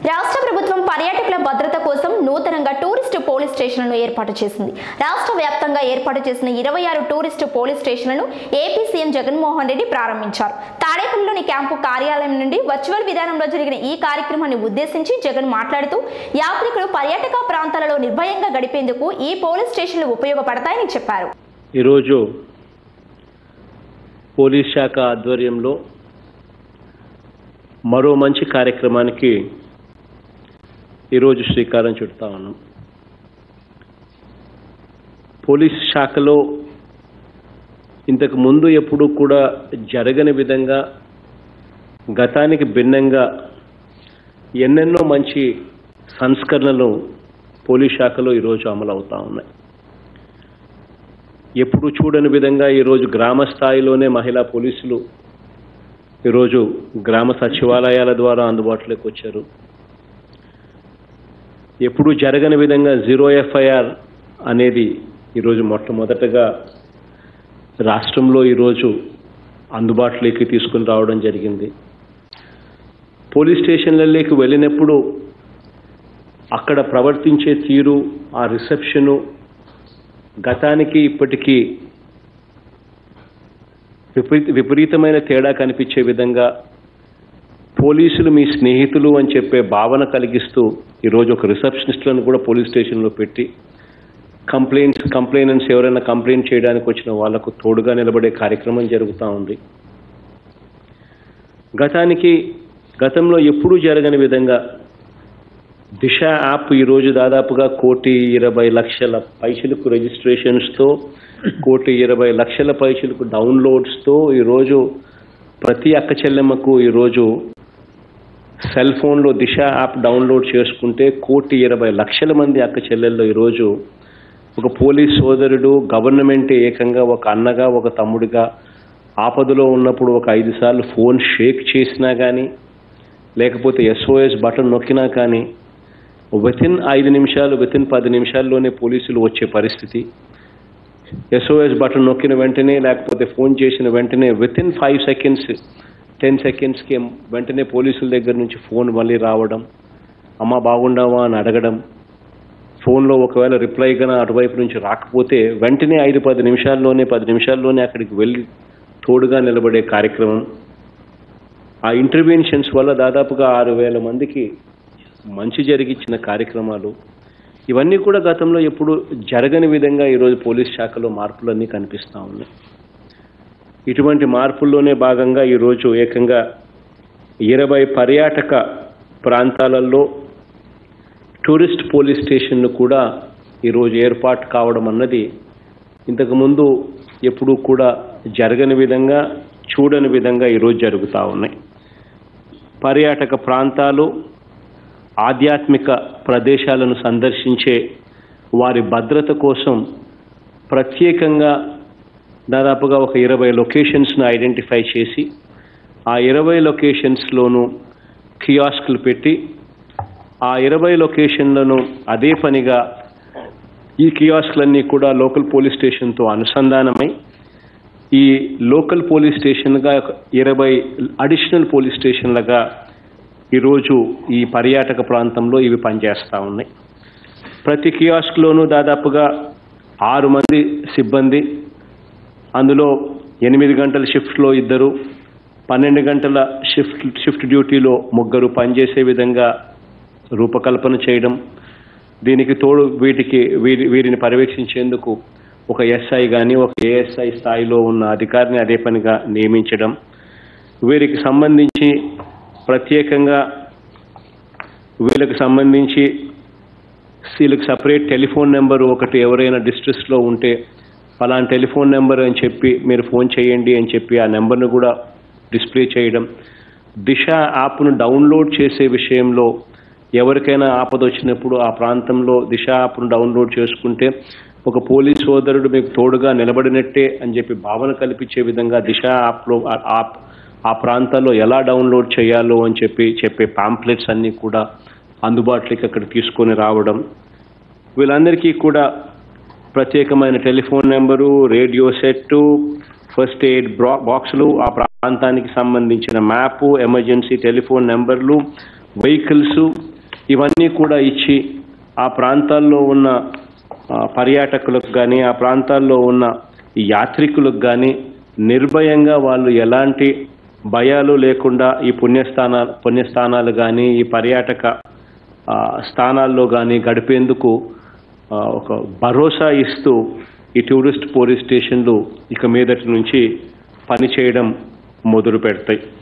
రాష్ట్ర ప్రభుత్వం పర్యాటకుల భద్రత కోసం నూతనంగా టూరిస్టు పోలీస్ స్టేషన్లను ఏర్పాటు చేసింది రాష్ట్ర వ్యాప్తంగా ఏర్పాటు చేసిన ఇరవై ఆరు టూరిస్టు పోలీస్ స్టేషన్లను ఏపీ సీఎం జగన్మోహన్ రెడ్డి ప్రారంభించారు తాడేపల్లిలోని క్యాంపు కార్యాలయం నుండి వర్చువల్ విధానంలో జరిగిన ఈ కార్యక్రమాన్ని ఉద్దేశించి జగన్ మాట్లాడుతూ యాత్రికులు పర్యాటక ప్రాంతాలలో నిర్భయంగా గడిపేందుకు ఈ పోలీస్ స్టేషన్లు ఉపయోగపడతాయని చెప్పారు ఈరోజు పోలీస్ శాఖ ఆధ్వర్యంలో మరో మంచి కార్యక్రమానికి ఈరోజు శ్రీకారం చుడతా ఉన్నాం పోలీస్ శాఖలో ఇంతకు ముందు ఎప్పుడు కూడా జరగని విధంగా గతానికి భిన్నంగా ఎన్నెన్నో మంచి సంస్కరణలు పోలీస్ శాఖలో ఈరోజు అమలు అవుతా ఉన్నాయి ఎప్పుడు చూడని విధంగా ఈరోజు గ్రామ స్థాయిలోనే మహిళా పోలీసులు ఈరోజు గ్రామ సచివాలయాల ద్వారా అందుబాటులోకి వచ్చారు ఎప్పుడు జరగని విధంగా జీరో ఎఫ్ఐఆర్ అనేది ఈరోజు మొట్టమొదటగా రాష్ట్రంలో ఈరోజు అందుబాటులోకి తీసుకుని రావడం జరిగింది పోలీస్ స్టేషన్లలోకి వెళ్ళినప్పుడు అక్కడ ప్రవర్తించే తీరు ఆ రిసెప్షను గతానికి ఇప్పటికీ విపరీత విపరీతమైన తేడా కనిపించే విధంగా పోలీసులు మీ స్నేహితులు అని చెప్పే భావన కలిగిస్తూ ఈరోజు ఒక రిసెప్షనిస్టులను కూడా పోలీస్ స్టేషన్లో పెట్టి కంప్లైంట్స్ కంప్లైనెంట్స్ ఎవరైనా కంప్లైంట్ చేయడానికి వచ్చిన వాళ్లకు తోడుగా నిలబడే కార్యక్రమం జరుగుతూ ఉంది గతానికి గతంలో ఎప్పుడూ జరగని విధంగా దిశ యాప్ ఈరోజు దాదాపుగా కోటి ఇరవై లక్షల పైసలకు రిజిస్ట్రేషన్స్తో కోటి ఇరవై లక్షల పైసలకు డౌన్లోడ్స్తో ఈరోజు ప్రతి అక్క చెల్లెమ్మకు ఈరోజు సెల్ ఫోన్లో దిశ యాప్ డౌన్లోడ్ చేసుకుంటే కోటి ఇరవై లక్షల మంది అక్క చెల్లెల్లో ఈరోజు ఒక పోలీస్ సోదరుడు గవర్నమెంట్ ఏకంగా ఒక అన్నగా ఒక తమ్ముడిగా ఆపదలో ఉన్నప్పుడు ఒక ఐదు సార్లు ఫోన్ షేక్ చేసినా కానీ లేకపోతే ఎస్ఓఎస్ బటన్ నొక్కినా కానీ వితిన్ ఐదు నిమిషాలు వితిన్ పది నిమిషాల్లోనే పోలీసులు వచ్చే పరిస్థితి ఎస్ఓఎస్ బటన్ నొక్కిన వెంటనే లేకపోతే ఫోన్ చేసిన వెంటనే వితిన్ ఫైవ్ సెకండ్స్ టెన్ సెకండ్స్కి వెంటనే పోలీసుల దగ్గర నుంచి ఫోన్ మళ్ళీ రావడం అమ్మ బాగుండావా అని అడగడం ఫోన్లో ఒకవేళ రిప్లై కన్నా అటువైపు నుంచి రాకపోతే వెంటనే ఐదు పది నిమిషాల్లోనే పది నిమిషాల్లోనే అక్కడికి వెళ్ళి తోడుగా నిలబడే కార్యక్రమం ఆ ఇంటర్వెన్షన్స్ వల్ల దాదాపుగా ఆరు వేల మందికి మంచి జరిగించిన కార్యక్రమాలు ఇవన్నీ కూడా గతంలో ఎప్పుడు జరగని విధంగా ఈరోజు పోలీస్ శాఖలో మార్పులన్నీ కనిపిస్తూ ఉన్నాయి ఇటువంటి మార్పుల్లోనే భాగంగా ఈరోజు ఏకంగా ఇరవై పర్యాటక ప్రాంతాలలో టూరిస్ట్ పోలీస్ స్టేషన్ను కూడా ఈరోజు ఏర్పాటు కావడం అన్నది ఇంతకుముందు ఎప్పుడూ కూడా జరగని విధంగా చూడని విధంగా ఈరోజు జరుగుతూ ఉన్నాయి పర్యాటక ప్రాంతాలు ఆధ్యాత్మిక ప్రదేశాలను సందర్శించే వారి భద్రత కోసం ప్రత్యేకంగా దాదాపుగా ఒక ఇరవై లొకేషన్స్ను ఐడెంటిఫై చేసి ఆ ఇరవై లొకేషన్స్లోనూ కియాస్క్లు పెట్టి ఆ ఇరవై లొకేషన్లను అదే పనిగా ఈ కియాస్క్లన్నీ కూడా లోకల్ పోలీస్ స్టేషన్తో అనుసంధానమై ఈ లోకల్ పోలీస్ స్టేషన్గా ఇరవై అడిషనల్ పోలీస్ స్టేషన్లుగా ఈరోజు ఈ పర్యాటక ప్రాంతంలో ఇవి పనిచేస్తూ ఉన్నాయి ప్రతి కియాస్క్లోనూ దాదాపుగా ఆరు మంది సిబ్బంది అందులో ఎనిమిది గంటల షిఫ్ట్లో ఇద్దరు పన్నెండు గంటల షిఫ్ట్ షిఫ్ట్ డ్యూటీలో ముగ్గురు పనిచేసే విధంగా రూపకల్పన చేయడం దీనికి తోడు వీటికి వీరి వీరిని పర్యవేక్షించేందుకు ఒక ఎస్ఐ కానీ ఒక ఏఎస్ఐ స్థాయిలో ఉన్న అధికారిని అదే పనిగా నియమించడం వీరికి సంబంధించి ప్రత్యేకంగా వీళ్ళకి సంబంధించి వీళ్ళకి సపరేట్ టెలిఫోన్ నెంబర్ ఒకటి ఎవరైనా డిస్ట్రిక్ట్స్లో ఉంటే ఫలానా టెలిఫోన్ నెంబర్ అని చెప్పి మీరు ఫోన్ చేయండి అని చెప్పి ఆ నెంబర్ను కూడా డిస్ప్లే చేయడం దిశ యాప్ను డౌన్లోడ్ చేసే విషయంలో ఎవరికైనా ఆపద వచ్చినప్పుడు ఆ ప్రాంతంలో దిశ యాప్ను డౌన్లోడ్ చేసుకుంటే ఒక పోలీస్ సోదరుడు మీకు తోడుగా నిలబడినట్టే అని చెప్పి భావన కల్పించే విధంగా దిశ యాప్లో ఆ- యాప్ ఆ ప్రాంతాల్లో ఎలా డౌన్లోడ్ చేయాలో అని చెప్పి చెప్పే పాంప్లెట్స్ అన్నీ కూడా అందుబాటులోకి అక్కడ తీసుకొని రావడం వీళ్ళందరికీ కూడా ప్రత్యేకమైన telephone number radio set first aid బ్రా బాక్సులు ఆ ప్రాంతానికి సంబంధించిన మ్యాపు ఎమర్జెన్సీ టెలిఫోన్ నెంబర్లు వెహికల్స్ ఇవన్నీ కూడా ఇచ్చి ఆ ప్రాంతాల్లో ఉన్న ఆ, పర్యాటకులకు కానీ ఆ ప్రాంతాల్లో ఉన్న యాత్రికులకు కానీ నిర్భయంగా వాళ్ళు ఎలాంటి భయాలు లేకుండా ఈ పుణ్యస్థాన పుణ్యస్థానాలు కానీ ఈ పర్యాటక ఆ, స్థానాల్లో కానీ గడిపేందుకు ఆ, ఒక భరోసా ఇస్తూ ఈ టూరిస్ట్ పోలీస్ స్టేషన్లు ఇక మీదటి నుంచి పనిచేయడం మొదలు పెడతాయి